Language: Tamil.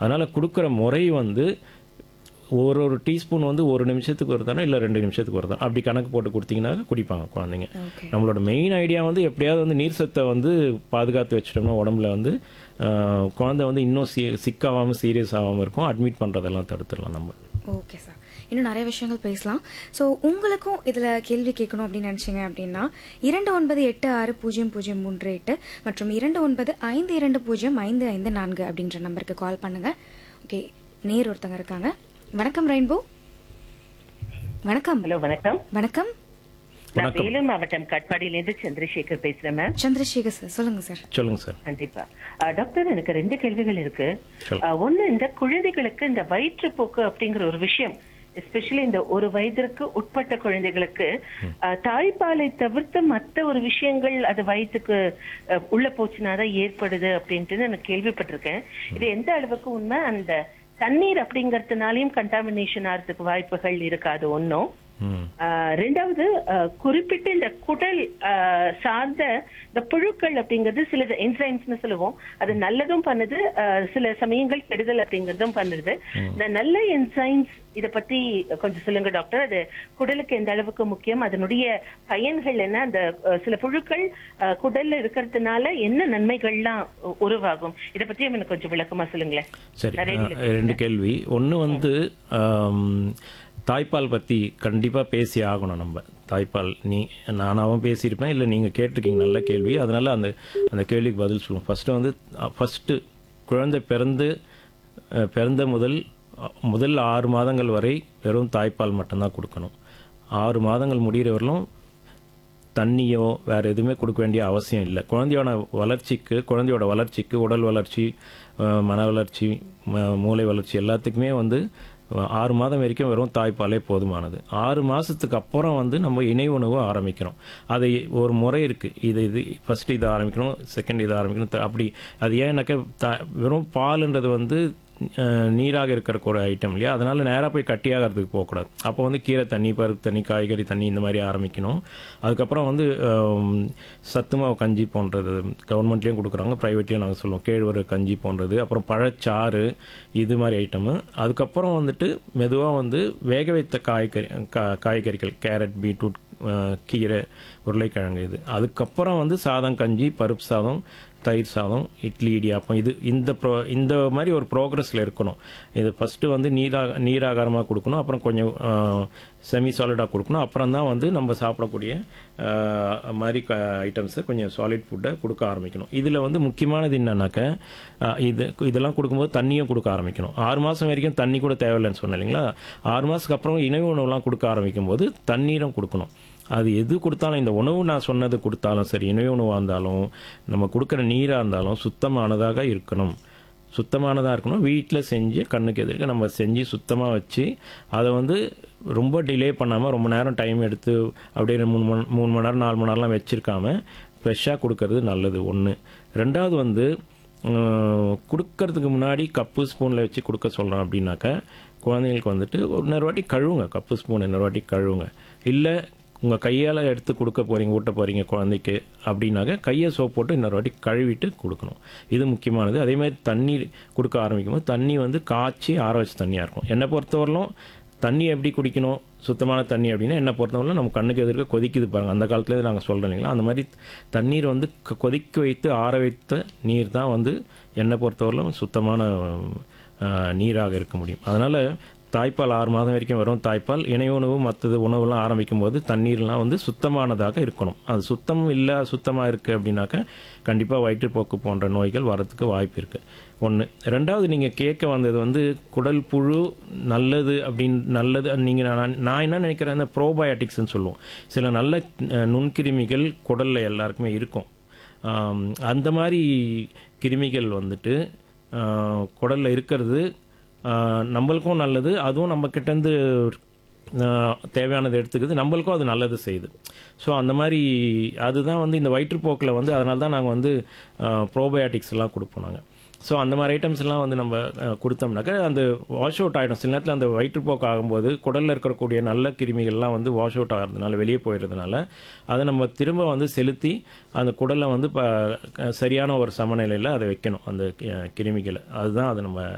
அதனால் கொடுக்குற முறை வந்து ஒரு ஒரு டீஸ்பூன் வந்து ஒரு நிமிஷத்துக்கு ஒரு தானே இல்லை ரெண்டு நிமிஷத்துக்கு ஒரு தான் அப்படி கணக்கு போட்டு கொடுத்தீங்கன்னா குடிப்பாங்க குழந்தைங்க ஓகே நம்மளோட மெயின் ஐடியா வந்து எப்படியாவது வந்து நீர் சத்தை வந்து பாதுகாத்து வச்சிட்டோம்னா உடம்புல வந்து ஆஹ், குழந்தை வந்து இன்னும் சி சிக்காகாமல் சீரியஸ் ஆகாமல் இருக்கும் அட்மிட் பண்ணுறதெல்லாம் தடுத்துடலாம் நம்ம ஓகே சார் இன்னும் நிறைய விஷயங்கள் பேசலாம் ஸோ உங்களுக்கும் இதில் கேள்வி கேட்கணும் அப்படின்னு நினச்சிங்க அப்படின்னா இரண்டு ஒன்பது எட்டு ஆறு பூஜ்ஜியம் பூஜ்ஜியம் மூன்று எட்டு மற்றும் இரண்டு ஒன்பது ஐந்து இரண்டு பூஜ்ஜியம் ஐந்து ஐந்து நான்கு அப்படின்ற நம்பருக்கு கால் பண்ணுங்க ஓகே நேர் ஒருத்தங்க இருக்காங்க வணக்கம் ரெயின்போ வணக்கம் ஹலோ வணக்கம் வணக்கம் நான் வணக்கம். வேலூர் மாவட்டம் கட்பாடியிலேருந்து சந்திரசேகர் பேசுறேன் மேம் சந்திரசேகர் சார் சொல்லுங்க சார் சொல்லுங்கள் சார் கண்டிப்பா அஹ், டாக்டர் எனக்கு ரெண்டு கேள்விகள் இருக்கு சொல்லு. அஹ், ஒண்ணு இந்த குழந்தைகளுக்கு இந்த வயிற்றுப்போக்கு அப்படிங்கிற ஒரு விஷயம் எஸ்பெஷலி இந்த ஒரு வயதிற்கு உட்பட்ட குழந்தைகளுக்கு அஹ், தாய்ப்பாலை தவிர்த்து மத்த ஒரு விஷயங்கள் அது வயிற்றுக்கு அஹ், உள்ள போச்சுனாதான் ஏற்படுது அப்படின்ட்டு நான் கேள்விப்பட்டிருக்கேன் இது எந்த அளவுக்கு உண்மை அந்த தண்ணீர் அப்படிங்கறதுனாலயும் கண்டாமினேஷன் ஆகிறதுக்கு வாய்ப்புகள் இருக்காது ஒன்னும் ம் ஆஹ் ரெண்டாவது ஆஹ் குறிப்பிட்ட இந்த குடல் ஆஹ் சார்ந்த இந்த புழுக்கள் அப்படிங்கிறது சில என்சைம்ஸ்னு சொல்லுவோம் அது நல்லதும் பண்ணுது ஆஹ் சில சமயங்கள் கெடுதல் அப்படிங்கறதும் பண்ணுது இந்த நல்ல என்சைம்ஸ் இத பத்தி கொஞ்சம் சொல்லுங்க டாக்டர் அது குடலுக்கு எந்த அளவுக்கு முக்கியம் அதனுடைய பயன்கள் என்ன அந்த ஆஹ் சில புழுக்கள் ஆஹ் குடல்ல இருக்கிறதுனால என்ன நன்மைகள்லாம் உ- உருவாகும் இத பத்தி எனக்கு கொஞ்சம் விளக்கமா சொல்லுங்களேன் சரி நிறைய அஹ், ரெண்டு கேள்வி ஒன்று வந்து ஆம், தாய்ப்பால் பற்றி கண்டிப்பாக பேசி ஆகணும் நம்ம தாய்ப்பால் நீ நானாகவும் பேசியிருப்பேன் இல்லை நீங்கள் கேட்டிருக்கீங்க நல்ல கேள்வி அதனால் அந்த அந்த கேள்விக்கு பதில் சொல்லுவோம் ஃபஸ்ட்டு வந்து ஃபஸ்ட்டு குழந்தை பிறந்து அஹ், பிறந்த முதல் அஹ், முதல் ஆறு மாதங்கள் வரை வெறும் தாய்ப்பால் மட்டும்தான் கொடுக்கணும் ஆறு மாதங்கள் முடிகிற வரலும் தண்ணியோ வேறு எதுவுமே கொடுக்க வேண்டிய அவசியம் இல்லை குழந்தையோட வளர்ச்சிக்கு குழந்தையோட வளர்ச்சிக்கு உடல் வளர்ச்சி அஹ், மன வளர்ச்சி ம- மூளை வளர்ச்சி எல்லாத்துக்குமே வந்து அஹ், ஆறு மாதம் வரைக்கும் வெறும் தாய்ப்பாலே போதுமானது ஆறு மாதத்துக்கு அப்புறம் வந்து நம்ம இணை உணவு ஆரம்பிக்கிறோம் அதை ஒரு முறை இருக்குது இது இது ஃபஸ்ட்டு இதை ஆரம்பிக்கணும் செகண்ட் இதை ஆரம்பிக்கணும் த- அப்படி அது ஏன்னாக்கா த வெறும் பாலுன்றது வந்து அஹ், நீராக இருக்கிற ஒரு ஐட்டம் இல்லையா அதனால நேராக போய் கட்டியாகிறதுக்கு போகக்கூடாது அப்போ வந்து கீரை தண்ணி பருப்பு தண்ணி காய்கறி தண்ணி இந்த மாதிரி ஆரம்பிக்கணும் அதுக்கப்புறம் வந்து அஹ், சத்து மாவு கஞ்சி போன்றது கவர்மெண்ட்லேயும் கொடுக்குறாங்க ப்ரைவேட்லேயும் நாங்கள் சொல்லுவோம் கேழ்வரகு கஞ்சி போன்றது அப்புறம் பழச்சாறு இது மாதிரி ஐட்டமு அதுக்கப்புறம் வந்துட்டு மெதுவாக வந்து வேக வைத்த காய்கறி கா- காய்கறிகள் கேரட் பீட்ரூட் அஹ், கீரை உருளைக்கிழங்கு இது அதுக்கப்புறம் வந்து சாதம் கஞ்சி பருப்பு சாதம் தயிர் சாதம் இட்லி இடியாப்பம் இது இந்த ப்ரோ இந்த மாதிரி ஒரு ப்ரோக்ரஸில் இருக்கணும் இது ஃபஸ்ட்டு வந்து நீராக நீராகாரமாக கொடுக்கணும் அப்புறம் கொஞ்சம் செமி சாலிடாக கொடுக்கணும் அப்புறம் தான் வந்து நம்ம சாப்பிடக்கூடிய ஆஹ், மாதிரி ஐட்டம்ஸை கொஞ்சம் சாலிட் ஃபுட்டை கொடுக்க ஆரம்பிக்கணும் இதில் வந்து முக்கியமானது என்னன்னாக்க ஆஹ், இது இதெல்லாம் கொடுக்கும்போது தண்ணியும் கொடுக்க ஆரம்பிக்கணும் ஆறு மாதம் வரைக்கும் தண்ணி கூட தேவையில்லைன்னு சொன்னேன் இல்லைங்களா ஆறு மாதத்துக்கு அப்புறம் இணை உணவுலாம் கொடுக்க ஆரம்பிக்கும் போது தண்ணீரும் கொடுக்கணும் அது எது கொடுத்தாலும் இந்த உணவு நான் சொன்னது கொடுத்தாலும் சரி இணை உணவாக இருந்தாலும் நம்ம கொடுக்குற நீராக இருந்தாலும் சுத்தமானதாக இருக்கணும் சுத்தமானதாக இருக்கணும் வீட்டில் செஞ்சு கண்ணுக்கு எதிர்க்க நம்ம செஞ்சு சுத்தமாக வச்சு அதை வந்து ரொம்ப டிலே பண்ணாமல் ரொம்ப நேரம் டைம் எடுத்து அப்படியே மூணு மணி மூணு மணி நேரம் நாலு மணி நேரம்லாம் வச்சுருக்காம ஃப்ரெஷ்ஷாக கொடுக்கறது நல்லது ஒன்று ரெண்டாவது வந்து உம், கொடுக்கறதுக்கு முன்னாடி கப்பு ஸ்பூனில் வச்சு கொடுக்க சொல்கிறோம் அப்படின்னாக்க குழந்தைங்களுக்கு வந்துட்டு ஒரு இன்னொரு வாட்டி கழுவுங்க கப்பு ஸ்பூன் இன்னொரு வாட்டி கழுவுங்க இல்லை உங்கள் கையால் எடுத்து கொடுக்க போகிறீங்க ஊட்ட போகிறீங்க குழந்தைக்கு அப்படின்னாக்க கையை சோப் போட்டு இன்னொரு வாட்டி கழுவிட்டு கொடுக்கணும் இது முக்கியமானது அதே மாதிரி தண்ணி கொடுக்க ஆரம்பிக்கும் போது தண்ணி வந்து காய்ச்சி ஆற வச்ச தண்ணியாக இருக்கும் என்னை பொறுத்தவரையிலும் தண்ணி எப்படி குடிக்கணும் சுத்தமான தண்ணி அப்படின்னா என்னை பொறுத்தவரையிலும் நம்ம கண்ணுக்கு எதிர்க்க கொதிக்குது பாருங்க அந்த காலத்துலேயே நாங்கள் சொல்கிறோம் இல்லைங்களா அந்த மாதிரி தண்ணீர் வந்து க- கொதிக்க வைத்து ஆற வைத்த நீர் தான் வந்து என்னை பொறுத்தவரையிலும் சுத்தமான அஹ், நீராக இருக்க முடியும் அதனால் தாய்ப்பால் ஆறு மாதம் வரைக்கும் வரும் தாய்ப்பால் இணை உணவு மற்றது உணவுலாம் ஆரம்பிக்கும் போது தண்ணீர்லாம் வந்து சுத்தமானதாக இருக்கணும் அது சுத்தம் இல்லை சுத்தமாக இருக்குது அப்படின்னாக்க கண்டிப்பாக வயிற்றுப்போக்கு போன்ற நோய்கள் வரத்துக்கு வாய்ப்பு இருக்குது ஒன்று ரெண்டாவது நீங்கள் கேட்க வந்தது வந்து குடல் புழு நல்லது அப்படின்னு நல்லது நீங்கள் நான் நான் என்ன நினைக்கிறேன் இந்த ப்ரோபயோட்டிக்ஸ்னு சொல்லுவோம் சில நல்ல அஹ், நுண்கிருமிகள் குடலில் எல்லாருக்குமே இருக்கும் ஆம், அந்த மாதிரி கிருமிகள் வந்துட்டு ஆஹ், குடல்ல இருக்கிறது ஆஹ், நம்மளுக்கும் நல்லது அதுவும் நம்ம கிட்டேருந்து ஆஹ், தேவையானது எடுத்துக்குது நம்மளுக்கும் அது நல்லது செய்யுது ஸோ அந்த மாதிரி அதுதான் வந்து இந்த வயிற்றுப்போக்கில் வந்து அதனால தான் நாங்கள் வந்து ப்ரோபயோட்டிக்ஸ் எல்லாம் கொடுப்போம் நாங்கள் ஸோ அந்த மாதிரி ஐட்டம்ஸ் எல்லாம் வந்து நம்ம அஹ், கொடுத்தோம்னாக்க அந்த வாஷ் அவுட் ஆகிடும் சில நேரத்தில் அந்த வயிற்றுப்போக்கு ஆகும்போது குடலில் இருக்கக்கூடிய நல்ல கிருமிகள்லாம் வந்து வாஷ் அவுட் ஆகிறதுனால வெளியே போயிடுறதுனால அதை நம்ம திரும்ப வந்து செலுத்தி அந்த குடலை வந்து இப்போ சரியான ஒரு சமநிலையில் அதை வைக்கணும் அந்த கி- கிருமிகளை அதுதான் அதை நம்ம